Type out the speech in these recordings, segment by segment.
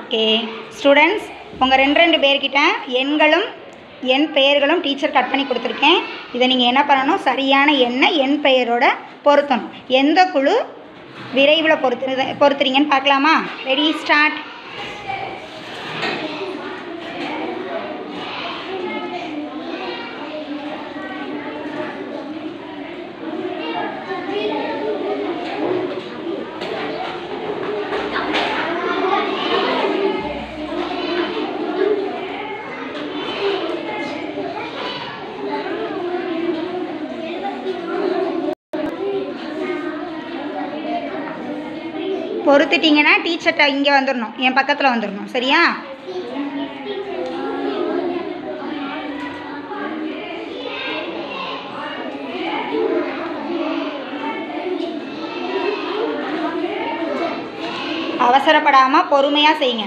Okay students உங்கள் ரெண்டு ரெண்டு பேர்கிட்ட எண்களும் எண் பெயர்களும் டீச்சர் கட் பண்ணி கொடுத்துருக்கேன் இதை நீங்கள் என்ன பண்ணணும் சரியான எண்ணை எண் பெயரோட பொருத்தணும் எந்த குழு விரைவில் பொறுத்து பொறுத்துறீங்கன்னு பார்க்கலாமா ரெடி ஸ்டார்ட் பொறுத்துட்டீங்கன்னா டீச்சர்கிட்ட இங்கே வந்துடணும் என் பக்கத்தில் வந்துடணும் சரியா அவசரப்படாமல் பொறுமையாக செய்யுங்க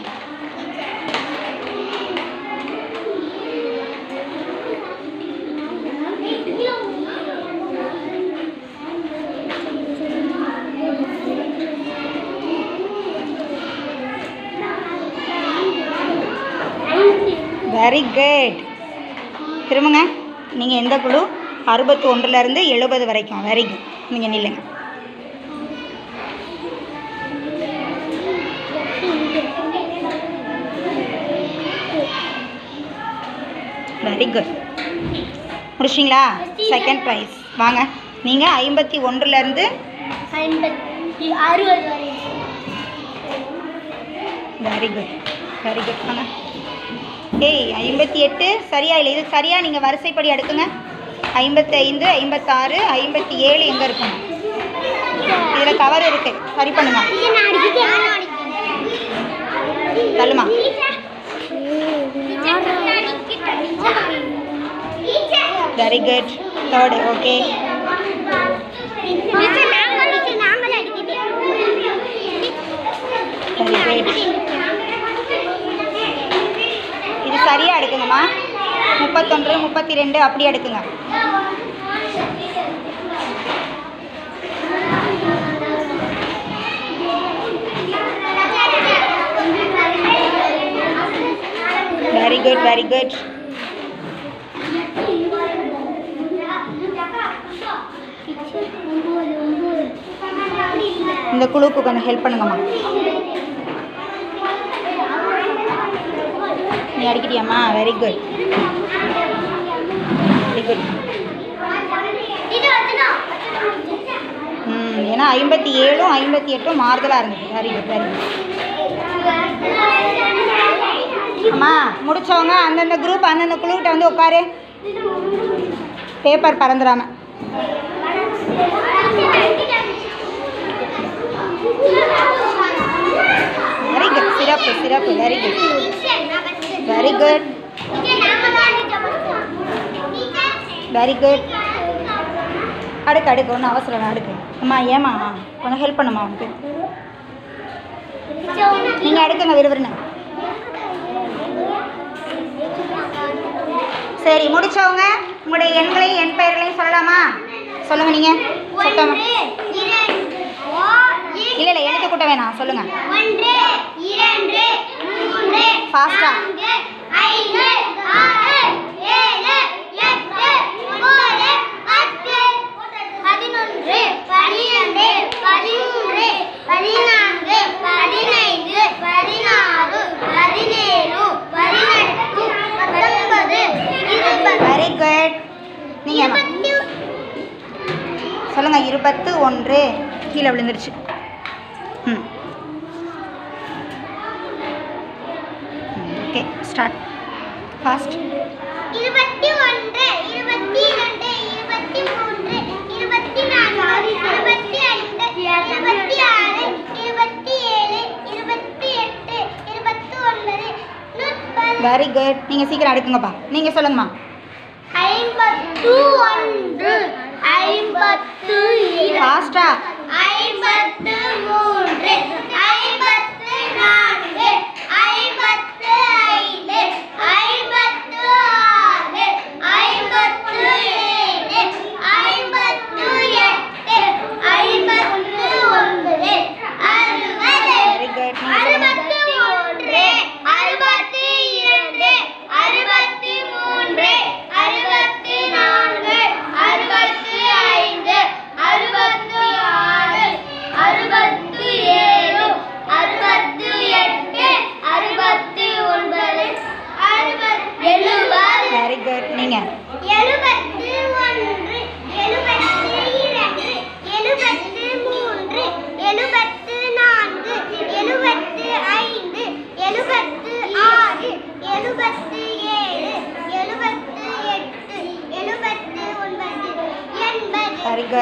வெரி குட் திரும்புங்க நீங்கள் எந்த குழு அறுபத்தி ஒன்றுலேருந்து எழுபது வரைக்கும் வெரி குட் நீங்கள் நில்லுங்க வெரி குட் முடிச்சிங்களா செகண்ட் ப்ரைஸ் வாங்க நீங்கள் ஐம்பத்தி ஒன்றுலேருந்து ஐம்பத்தி அறுபது வரை வெரி குட் வெரி குட் வாங்க ஏய் ஐம்பத்தி எட்டு சரியா இல்லை இது சரியா நீங்கள் வரிசைப்படி அடுக்குங்க ஐம்பத்தி ஐந்து ஐம்பத்தாறு ஐம்பத்தி ஏழு எங்கே இருக்கும் இதில் கவர் இருக்கு சரி பண்ணுங்க நான் அடிக்கிட்டேன் தள்ளுமா very good third okay very good இது சரியாக அடுக்குங்கம்மா முப்பத்தொன்று முப்பத்தி ரெண்டு அப்படி அடுக்குங்க வெரி குட் வெரி குட் இந்த குழுவுக்கு கொஞ்சம் ஹெல்ப் பண்ணுங்கம்மா நீ அடிக்கிட்டியாம்மா வெரி குட் வெரி குட் ம் ஏன்னா ஐம்பத்தி ஏழும் ஐம்பத்தி எட்டும் மாறுதலாக இருந்துச்சு வெரி குட் வெரி குட் அம்மா முடிச்சவங்க அந்தந்த குரூப் அந்தந்த குழுக்கிட்ட வந்து உட்காரு பேப்பர் பறந்துடாம வெரி குட் சிறப்பு சிறப்பு very good very good very good அடுக்கு அடுக்கு ஒன்றும் அவசரம் இல்லை, அடுக்கு அம்மா ஏமா கொஞ்சம் ஹெல்ப் பண்ணுமா உனக்கு நீங்கள் அடுக்குங்க விறுவிறுன்னு சரி முடிச்சவங்க உங்களுடைய எண்களையும் எண் பெயர்களையும் சொல்லலாமா சொல்லுங்க நீங்க சத்தமா இல்ல இல்ல எழுத்து கூட்ட வேணாம் சொல்லுங்க ஒன்று இரண்டு மூன்று Fast ஆ. நான்கு ஐந்து ஆறு ஏழு எட்டு ஒன்பது பத்து பதினொன்று பன்னிரண்டு பதிமூன்று பதினான்கு பதினைந்து பதினாறு பதினேழு பதினெட்டு பத்தொன்பது இருபது வெரி குட் நீங்க இருபத்தி சொல்லுங்க இருபத்து ஒன்று கீழே விழுந்துருச்சு ம் ஓகே ஸ்டார்ட் ஃபாஸ்ட் இருபத்தி ஒன்று இருபத்தி இரண்டு இருபத்தி மூன்று இருபத்தி நான்கு இருபத்தி ஐந்து இருபத்தி ஆறு இருபத்தி ஏழு இருபத்தி எட்டு இருபத்தி ஒன்பது முப்பது வெரி குட் நீங்கள் சீக்கிரம் அடுக்குங்கப்பா நீங்கள் சொல்லுங்கம்மா ஐம்பத்து ஒன்று ஐம்பத்து இரண்டு ஃபாஸ்டா ஐம்பத்து மூன்று ஐம்பத்து நான்கு ஐம்பத்து ஐந்து ஐம்பத்து ஆறு ஐம்பத்து ஏழு ஐம்பத்து எட்டு ஐம்பத்து ஒன்பது அறுபது வெரி குட் நீங்கள் சொல்லுங்க அறுபத்து ஒன்று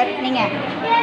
சூப்பர் நீங்கள்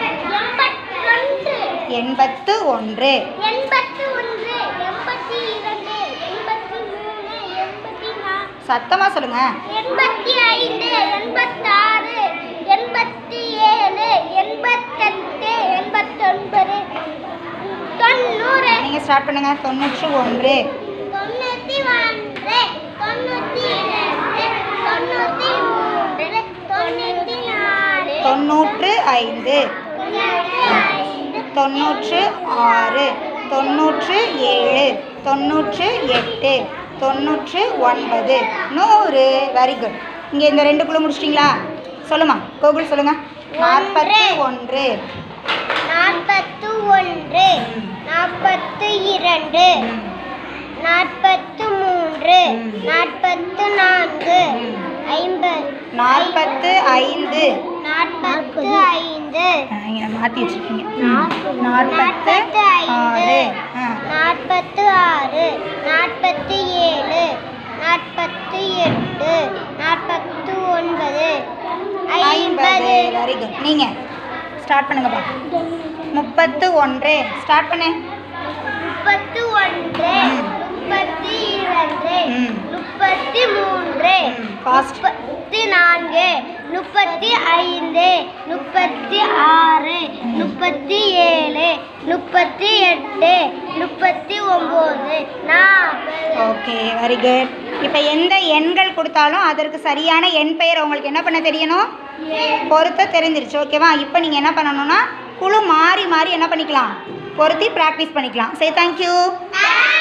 எண்பத்தொன்று எண்பத்து ஒன்று எண்பத்து ஒன்று எண்பத்தி இரண்டு எண்பத்தி மூணு எண்பத்தி நாலு சத்தமாக சொல்லுங்கள் எண்பத்தி ஐந்து எண்பத்தாறு எண்பத்தி ஏழு எண்பத்தெட்டு எண்பத்தொன்பது தொண்ணூறு நீங்கள் ஸ்டார்ட் பண்ணுங்கள் தொண்ணூற்று ஒன்று தொண்ணூற்றி ஒன்று தொண்ணூற்றி இரண்டு தொண்ணூற்றி மூன்று தொண்ணூற்றி நாலு தொண்ணூற்று ஐந்து தொண்ணூற்றி ஐந்து தொண்ணூற்று ஆறு தொண்ணூற்று ஏழு தொண்ணூற்று எட்டு தொண்ணூற்று ஒன்பது நூறு வெரி குட் இங்கே இந்த ரெண்டு குழு முடிச்சிட்டிங்களா சொல்லுமா கோகுல் சொல்லுங்கள் நாற்பத்தி ஒன்று நாற்பத்து ஒன்று நாற்பத்து இரண்டு நாற்பத்து மூன்று ம். நாற்பத்து நான்கு ம். ஐம்பது நாற்பத்து ஐந்து நாற்பத்து ஐந்து இங்கே மாற்றி வச்சுருக்கீங்க நாற்பத்து நாற்பத்து ஐந்து. ஆறு ஆ நாற்பத்து ஆறு நாற்பத்து ஏழு நாற்பத்து எட்டு நாற்பத்து ஒன்பது ஐம்பது ஐம்பது வெரி குட் நீங்கள் ஸ்டார்ட் பண்ணுங்கப்பா முப்பத்து ஒன்று ஸ்டார்ட் பண்ணு முப்பத்து ஒன்று ம். முப்பத்தி இரண்டு ம். முப்பத்தி மூன்று ம், fast. முப்பத்தி நான்கு முப்பத்தி ஐந்து முப்பத்தி ஆறு முப்பத்தி ஏழு முப்பத்தி எட்டு முப்பத்தி ஒம்பது நாற்பது ஓகே வெரி குட் இப்போ எந்த எண்கள் கொடுத்தாலும் அதற்கு சரியான எண் பெயர் உங்களுக்கு என்ன பண்ண தெரியணும் பொருத்த தெரிஞ்சிருச்சு ஓகேவா இப்போ நீங்கள் என்ன பண்ணணும்னா குழு மாறி மாறி என்ன பண்ணிக்கலாம் பொருத்தி ப்ராக்டிஸ் பண்ணிக்கலாம் சரி தேங்க்யூ Thank